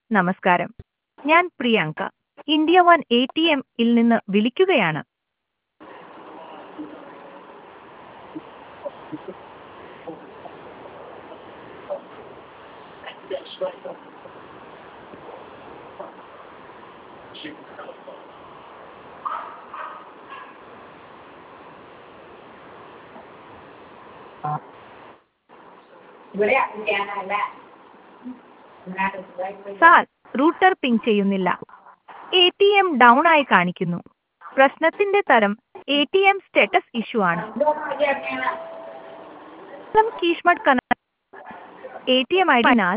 നമസ്കാരം ഞാൻ Priyanka India one A T എമ്മിൽ നിന്ന് വിളിക്കുകയാണ് ഇവിടെ ഞാനല്ല സാർ റൂട്ടർ പിങ് ചെയ്യുന്നില്ല എ ടി എം ഡൗൺ ആയി കാണിക്കുന്നു പ്രശ്നത്തിന്റെ തരം A T M status issue ആണ് കീഷ്മഡ് കന എ ടി എം ഐ ഡിനാൽ